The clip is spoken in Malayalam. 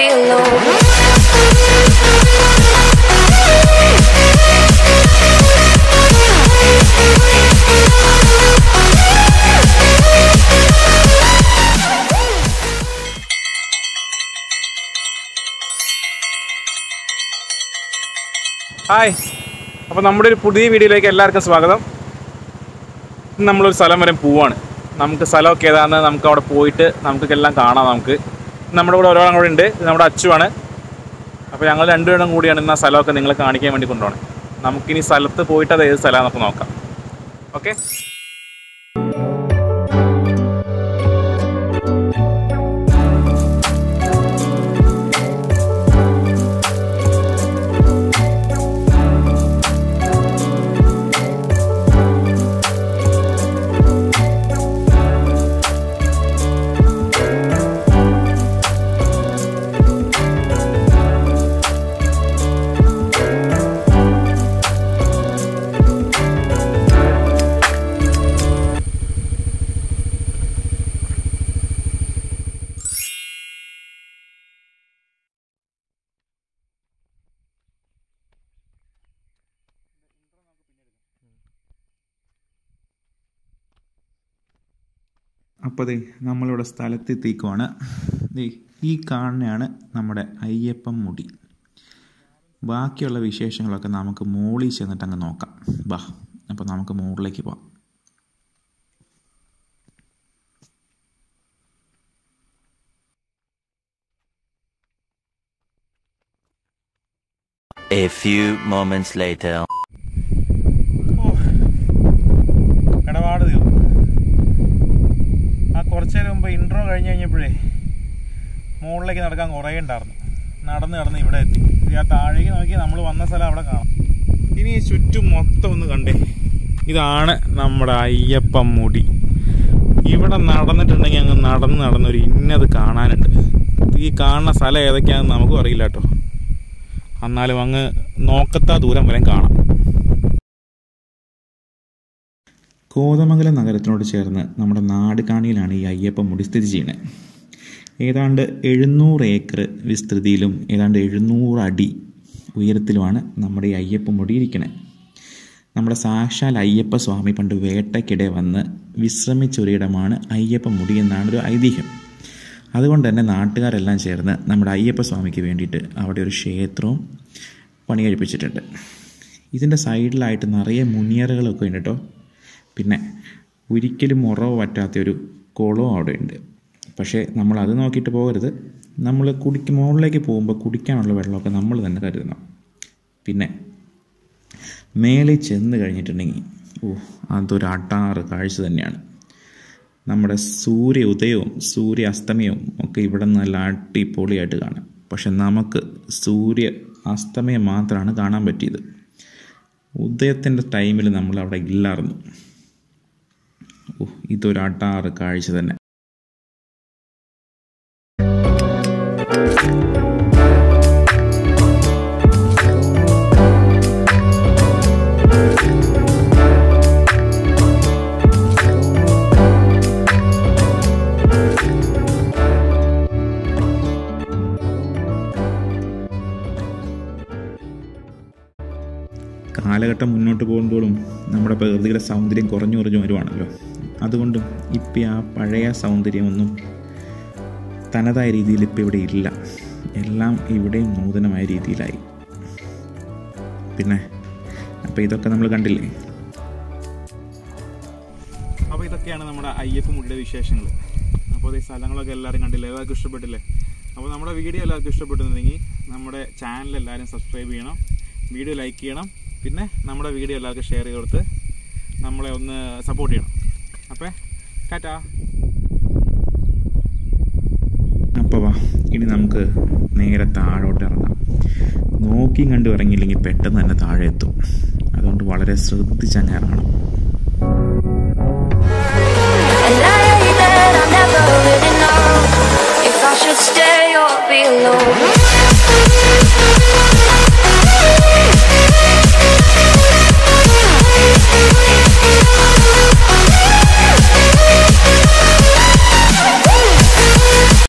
alone. ഹായ് അപ്പോൾ നമ്മുടെ ഒരു പുതിയ വീഡിയോയിലേക്ക് എല്ലാവർക്കും സ്വാഗതം ഇന്ന് നമ്മളൊരു സ്ഥലം വരെ പോവാണ് നമുക്ക് സ്ഥലമൊക്കെ ഏതാണെന്ന് നമുക്ക് അവിടെ പോയിട്ട് നമുക്ക് എല്ലാം കാണാം നമുക്ക് നമ്മുടെ കൂടെ ഒരാളും കൂടെ ഉണ്ട് ഇത് നമ്മുടെ അച്ചുവാണ് അപ്പോൾ ഞങ്ങൾ രണ്ടുപേരും കൂടിയാണ് ഇന്ന് ആ സ്ഥലമൊക്കെ നിങ്ങളെ കാണിക്കാൻ വേണ്ടി കൊണ്ടുപോകണം നമുക്കിനി സ്ഥലത്ത് പോയിട്ട് അത് ഏത് സ്ഥലമാണെന്നൊക്കെ നോക്കാം ഓക്കെ അപ്പോൾ ദേ നമ്മളിവിടെ സ്ഥലത്തെത്തിക്കുവാണ് ദേ ഈ കാണുന്നതാണ് നമ്മുടെ അയ്യപ്പൻ മുടി ബാക്കിയുള്ള വിശേഷങ്ങളൊക്കെ നമുക്ക് മുകളിൽ ചെന്നിട്ട് അങ്ങ് നോക്കാം ബാ അപ്പോൾ നമുക്ക് മുകളിലേക്ക് പോവാം A few moments later. ഇടപാട് തീർന്നു ആ കുറച്ച് നേരം മുമ്പ് ഇൻട്രോ കഴിഞ്ഞ് കഴിഞ്ഞപ്പോഴേ മുകളിലേക്ക് നടക്കാൻ കുറേ ഉണ്ടായിരുന്നു നടന്ന് നടന്ന് ഇവിടെ എത്തി ഇത് ആ താഴേക്ക് നോക്കി നമ്മൾ വന്ന സ്ഥലം അവിടെ കാണാം ഇനി ഈ ചുറ്റും മൊത്തം ഒന്ന് കണ്ടേ ഇതാണ് നമ്മുടെ അയ്യപ്പൻ മുടി ഇവിടെ നടന്നിട്ടുണ്ടെങ്കിൽ അങ്ങ് നടന്ന് നടന്നൊരു ഇന്നത് കാണാനുണ്ട് ഈ കാണുന്ന സ്ഥലം ഏതൊക്കെയാണെന്ന് നമുക്കും അറിയില്ല കേട്ടോ എന്നാലും അങ്ങ് നോക്കത്താ ദൂരം വരെ കാണാം കോതമംഗലം നഗരത്തിനോട് ചേർന്ന് നമ്മുടെ നാടുകാണിയിലാണ് ഈ അയ്യപ്പൻ മുടി സ്ഥിതി ചെയ്യുന്നത് ഏതാണ്ട് എഴുന്നൂറ് ഏക്കർ വിസ്തൃതിയിലും ഏതാണ്ട് എഴുന്നൂറ് അടി ഉയരത്തിലുമാണ് നമ്മുടെ ഈ അയ്യപ്പൻ മുടി ഇരിക്കുന്നത് നമ്മുടെ സാക്ഷാൽ അയ്യപ്പ സ്വാമി പണ്ട് വേട്ടയ്ക്കിടെ വന്ന് വിശ്രമിച്ചൊരിടമാണ് അയ്യപ്പൻ മുടി എന്നാണ് ഒരു ഐതിഹ്യം അതുകൊണ്ട് തന്നെ നാട്ടുകാരെല്ലാം ചേർന്ന് നമ്മുടെ അയ്യപ്പ സ്വാമിക്ക് വേണ്ടിയിട്ട് അവിടെ ഒരു ക്ഷേത്രവും പണി കഴിപ്പിച്ചിട്ടുണ്ട് ഇതിൻ്റെ സൈഡിലായിട്ട് നിറയെ മുനിയറകളൊക്കെ ഉണ്ട് കേട്ടോ പിന്നെ ഒരിക്കലും ഉറവ് പറ്റാത്തൊരു കുളവും അവിടെ ഉണ്ട് പക്ഷേ നമ്മൾ അത് നോക്കിയിട്ട് പോകരുത് നമ്മൾ കുടിക്ക് മുകളിലേക്ക് പോകുമ്പോൾ കുടിക്കാനുള്ള വെള്ളമൊക്കെ നമ്മൾ തന്നെ കരുതണം പിന്നെ മേലെ ചെന്ന് കഴിഞ്ഞിട്ടുണ്ടെങ്കിൽ ഓ അതൊരു അട്ടാറ് കാഴ്ച തന്നെയാണ് നമ്മുടെ സൂര്യ ഉദയവും സൂര്യ അസ്തമയവും ഒക്കെ ഇവിടെ നിന്ന് നല്ല അടിപൊളിയായിട്ട് കാണാം പക്ഷെ നമുക്ക് സൂര്യ അസ്തമയം മാത്രമാണ് കാണാൻ പറ്റിയത് ഉദയത്തിൻ്റെ ടൈമിൽ നമ്മൾ അവിടെ ഇല്ലായിരുന്നു ഓ ഇതൊരു അട്ടാറ് കാഴ്ച തന്നെ കാലഘട്ടം മുന്നോട്ട് പോകുമ്പോഴും നമ്മുടെ പ്രകൃതിയുടെ സൗന്ദര്യം കുറഞ്ഞു കുറഞ്ഞു വരുവാണല്ലോ അതുകൊണ്ടും ഇപ്പം ആ പഴയ സൗന്ദര്യമൊന്നും തനതായ രീതിയിൽ ഇപ്പം ഇവിടെ ഇല്ല എല്ലാം ഇവിടെയും നൂതനമായ രീതിയിലായി പിന്നെ അപ്പോൾ ഇതൊക്കെ നമ്മൾ കണ്ടില്ലേ അപ്പോൾ ഇതൊക്കെയാണ് നമ്മുടെ അയ്യപ്പ മുടിയുടെ വിശേഷങ്ങൾ അപ്പോൾ ഈ സ്ഥലങ്ങളൊക്കെ എല്ലാവരും കണ്ടില്ലേ എല്ലാവർക്കും ഇഷ്ടപ്പെട്ടില്ലേ അപ്പോൾ നമ്മുടെ വീഡിയോ എല്ലാവർക്കും ഇഷ്ടപ്പെട്ടുന്നുണ്ടെങ്കിൽ നമ്മുടെ ചാനൽ എല്ലാവരും സബ്സ്ക്രൈബ് ചെയ്യണം വീഡിയോ ലൈക്ക് ചെയ്യണം പിന്നെ നമ്മുടെ വീഡിയോ എല്ലാവർക്കും ഷെയർ ചെയ്ത് കൊടുത്ത് നമ്മളെ ഒന്ന് സപ്പോർട്ട് ചെയ്യണം അപ്പോൾ ടാറ്റാ അപ്പോൾ വാ ഇനി നമുക്ക് നേരെ താഴോട്ട് ഇറങ്ങാം നോക്കിയും കണ്ടു ഇറങ്ങിയില്ലെങ്കിൽ പെട്ടെന്ന് തന്നെ താഴെ എത്തും അതുകൊണ്ട് വളരെ ശ്രദ്ധിച്ചങ്ങ് ഇറങ്ങണം